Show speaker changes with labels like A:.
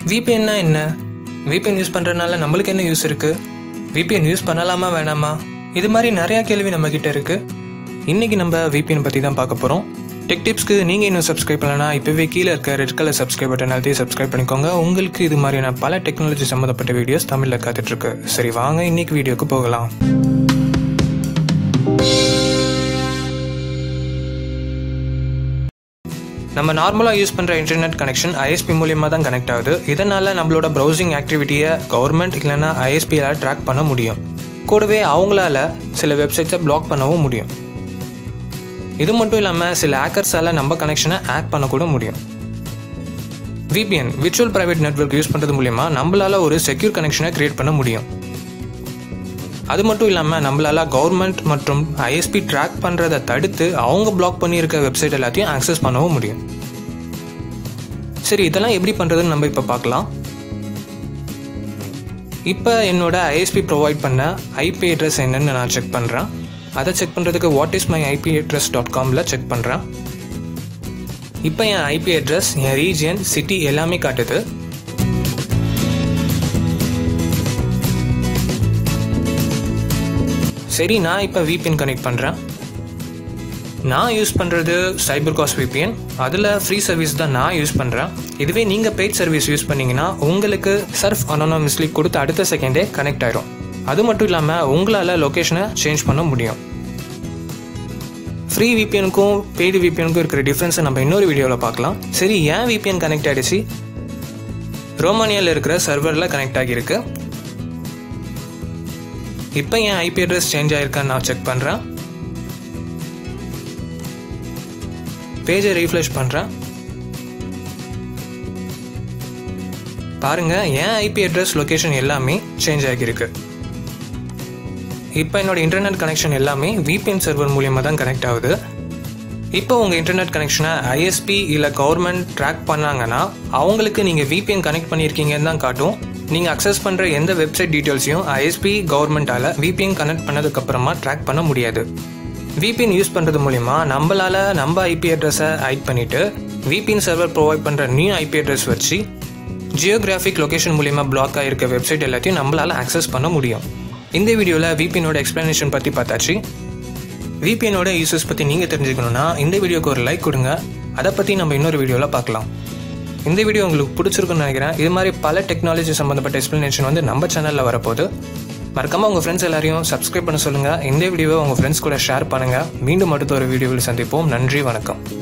A: விபிஎன்னா என்ன VPN use பண்ணுறதுனால நம்மளுக்கு என்ன யூஸ் இருக்குது விபிஎன் யூஸ் பண்ணலாமா வேணாமா இது மாதிரி நிறையா கேள்வி நம்ம கிட்ட இருக்குது இன்றைக்கி நம்ம விபிஎன் பற்றி தான் பார்க்க போகிறோம் டெக் டிப்ஸ்க்கு நீங்கள் இன்னும் சப்ஸ்கிரைப் பண்ணலனா இப்போவே கீழே இருக்க ரெட் கலர் சப்ஸ்கிரைப் பட்டன் அழுத்தி சப்ஸ்கிரைப் பண்ணிக்கோங்க உங்களுக்கு இது மாதிரியான பல டெக்னாலஜி சம்மந்தப்பட்ட வீடியோஸ் தமிழில் காத்துட்ருக்கு சரி வாங்க இன்னைக்கு வீடியோக்கு போகலாம் நம்ம நார்மலாக யூஸ் பண்ணுற இன்டர்நெட் கனெக்ஷன் ஐஎஸ்பி மூலியமாக தான் கனெக்ட் ஆகுது இதனால் நம்மளோட ப்ரௌசிங் ஆக்டிவிட்டியை கவர்மெண்ட் இல்லைன்னா ஐஎஸ்பியால் ட்ராக் பண்ண முடியும் கூடவே அவங்களால சில வெப்சைட்ஸை பிளாக் பண்ணவும் முடியும் இது மட்டும் இல்லாமல் சில ஹேக்கர்ஸால் நம்ம கனெக்ஷனை ஹேக் பண்ணக்கூட முடியும் VPN virtual private network use பண்ணுறது மூலிமா நம்மளால ஒரு செக்யூர் கனெக்ஷனை கிரியேட் பண்ண முடியும் அது மட்டும் இல்லாமல் நம்மளால கவர்மெண்ட் மற்றும் ஐஎஸ்பி ட்ராக் பண்ணுறதை தடுத்து அவங்க பிளாக் பண்ணியிருக்க வெப்சைட் எல்லாத்தையும் ஆக்சஸ் பண்ணவும் முடியும் சரி இதெல்லாம் எப்படி பண்ணுறதுன்னு நம்ம இப்போ பார்க்கலாம் இப்போ என்னோட ஐஎஸ்பி ப்ரொவைட் பண்ண ஐபி அட்ரஸ் என்னன்னு நான் செக் பண்ணுறேன் அதை செக் பண்ணுறதுக்கு what is my IP address dot காமில் செக் பண்ணுறேன் இப்போ என் ஐபி அட்ரஸ் என் ரீஜியன் சிட்டி எல்லாமே காட்டுது சரி நான் இப்போ விபிஎன் கனெக்ட் பண்ணுறேன் நான் யூஸ் பண்ணுறது சைபர் காஸ் விபிஎன் அதில் ஃப்ரீ சர்வீஸ் தான் நான் யூஸ் பண்ணுறேன் இதுவே நீங்கள் பெய்ட் சர்வீஸ் யூஸ் பண்ணீங்கன்னா உங்களுக்கு சர்ஃப் அனானமஸ்லி கொடுத்த அடுத்த செகண்டே கனெக்ட் ஆயிரும் அது மட்டும் இல்லாமல் உங்களால் லொக்கேஷனை சேஞ்ச் பண்ண முடியும் ஃப்ரீ விபிஎனுக்கும் பெய்டு விபிஎனுக்கும் இருக்கிற டிஃப்ரென்ஸை நம்ம இன்னொரு வீடியோவில் பார்க்கலாம் சரி ஏன் விபிஎன் கனெக்ட் ஆகிடுச்சு ரோமானியாவில் இருக்கிற சர்வரில் கனெக்ட் ஆகியிருக்கு இப்போ என் ஐபி அட்ரஸ் சேஞ்ச் ஆயிருக்கான்னு நான் செக் பண்ணுறேன் பேஜை ரீஃப்ரெஷ் பண்ணுறேன் பாருங்க என் ஐபி அட்ரஸ் லொக்கேஷன் எல்லாமே சேஞ்ச் ஆகியிருக்கு இப்போ என்னோட இன்டர்நெட் கனெக்ஷன் எல்லாமே விபிஎன் சர்வர் மூலியமாக தான் கனெக்ட் ஆகுது இப்போ உங்கள் இன்டர்நெட் கனெக்ஷனை ஐஎஸ்பி இல்லை கவர்மெண்ட் ட்ராக் பண்ணாங்கன்னா அவங்களுக்கு நீங்கள் விபிஎன் கனெக்ட் பண்ணியிருக்கீங்கன்னு தான் காட்டும் நீங்கள் அக்சஸ் பண்ணுற எந்த வெப்சைட் டீட்டெயில்ஸையும் ஐஎஸ்பி கவர்மெண்ட்டால் விபிஎன் கனெக்ட் பண்ணதுக்கப்புறமா ட்ராக் பண்ண முடியாது விபிஎன் யூஸ் பண்ணுறது மூலிமா நம்மளால் நம்ம ஐபி அட்ரஸை ஹைட் பண்ணிவிட்டு விபிஎன் சர்வர் ப்ரொவைட் பண்ணுற நியூ ஐபி அட்ரஸ் வச்சு ஜியோகிராஃபிக் லொக்கேஷன் மூலிமா பிளாக் ஆகிருக்க வெப்சைட் எல்லாத்தையும் நம்மளால் ஆக்சஸ் பண்ண முடியும் இந்த வீடியோவில் விபிஎனோட எக்ஸ்ப்ளனேஷன் பற்றி பார்த்தாச்சு விபிஎனோட யூசஸ் பற்றி நீங்கள் தெரிஞ்சுக்கணுன்னா இந்த வீடியோக்கு ஒரு லைக் கொடுங்க அதை பற்றி நம்ம இன்னொரு வீடியோவில் பார்க்கலாம் இந்த வீடியோ உங்களுக்கு பிடிச்சிருக்குன்னு நினைக்கிறேன் இது மாதிரி பல டெக்னாலஜி சம்மந்தப்பட்ட எக்ஸ்ப்ளனேஷன் வந்து நம்ம சேனலில் வரப்போகுது மறக்காமல் உங்கள் ஃப்ரெண்ட்ஸ் எல்லாரையும் சப்ஸ்கிரைப் பண்ண சொல்லுங்கள் இந்த வீடியோவை உங்கள் ஃப்ரெண்ட்ஸ் கூட ஷேர் பண்ணுங்கள் மீண்டும் அடுத்த ஒரு வீடியோவில் சந்திப்போம் நன்றி வணக்கம்